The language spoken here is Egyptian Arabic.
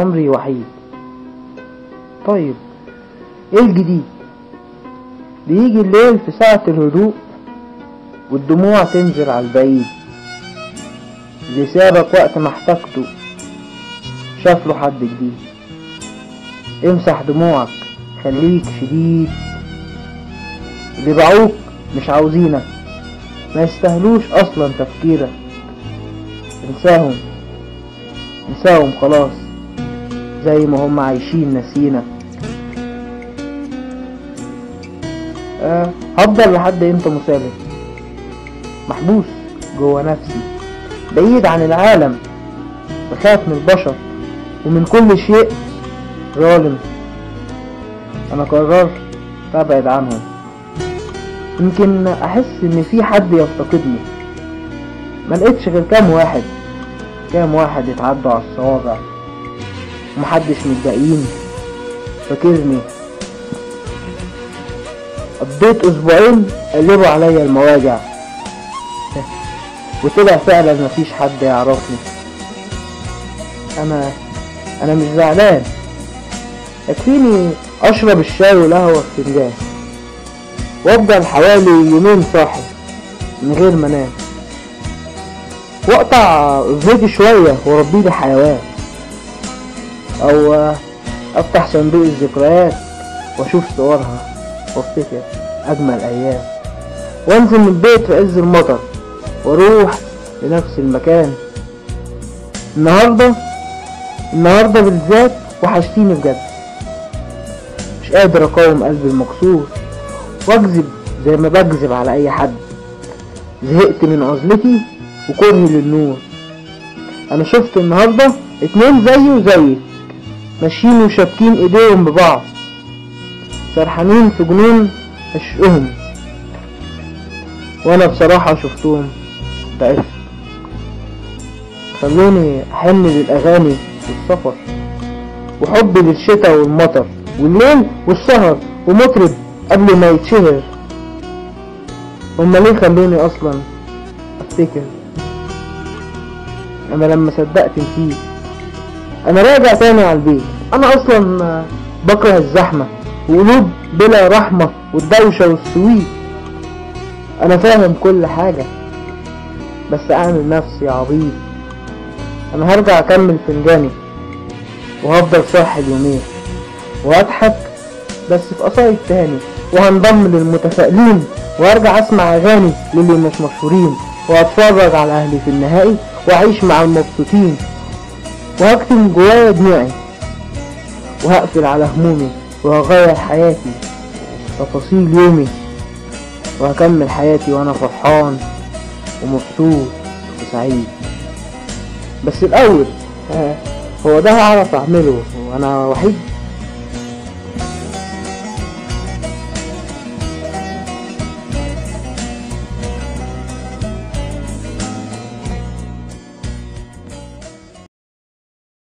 عمري وحيد طيب ايه الجديد بيجي الليل في ساعة الهدوء والدموع تنزل على البعيد اللي سابك وقت ما احتجته شاف له حد جديد امسح دموعك خليك شديد اللي باعوك مش عاوزينك ما يستاهلوش اصلا تفكيرك انساهم انساهم خلاص زي ما هم عايشين نسينا أه هفضل لحد امتى مسالم محبوس جوه نفسي بعيد عن العالم بخاف من البشر ومن كل شيء ظالم انا قررت ابعد عنهم يمكن احس ان في حد يفتقدني ما لقيتش غير كام واحد كام واحد يتعدوا على الصوابع ومحدش من الباقيين فاكرني قضيت اسبوعين قلبوا عليا المواجع وطلع فعلا مفيش حد يعرفني انا انا مش زعلان يكفيني اشرب الشاي والقهوه في فنجان وافضل حوالي يومين صاحي من غير ما انام واقطع فيديو شويه واربي لي حيوان او افتح صندوق الذكريات واشوف صورها وافتكر اجمل ايام وانزل من البيت في عز المطر واروح لنفس المكان النهارده النهارده بالذات وحشتيني بجد مش قادر اقاوم قلبي المكسور واكذب زي ما بكذب على اي حد زهقت من عزلتي وكرهي للنور انا شفت النهارده اتنين زيي وزيك ماشيين وشابكين ايديهم ببعض سرحانين في جنون عشقهم وانا بصراحة شفتهم ضعفت خلوني احن للاغاني والسفر وحبي للشتاء والمطر والليل والسهر ومطرب قبل ما يتشهر هما ليه خلوني اصلا افتكر انا لما صدقت نسيت انا راجع تاني على البيت انا اصلا بكره الزحمة وقلوب بلا رحمة والدوشة والسويت انا فاهم كل حاجة بس اعمل نفسي عبيط انا هرجع اكمل فنجاني وهفضل صاحي اليومين وهضحك بس في قصايد تاني وهنضم للمتفائلين وارجع اسمع اغاني للي مش مشهورين واتفرج على اهلي في النهائي واعيش مع المبسوطين وهكتم جوايا دموعي وهقفل على همومي وهغير حياتي تفاصيل يومي وهكمل حياتي وانا فرحان ومبسوط وسعيد بس الاول هو ده هعرف اعمله وانا وحيد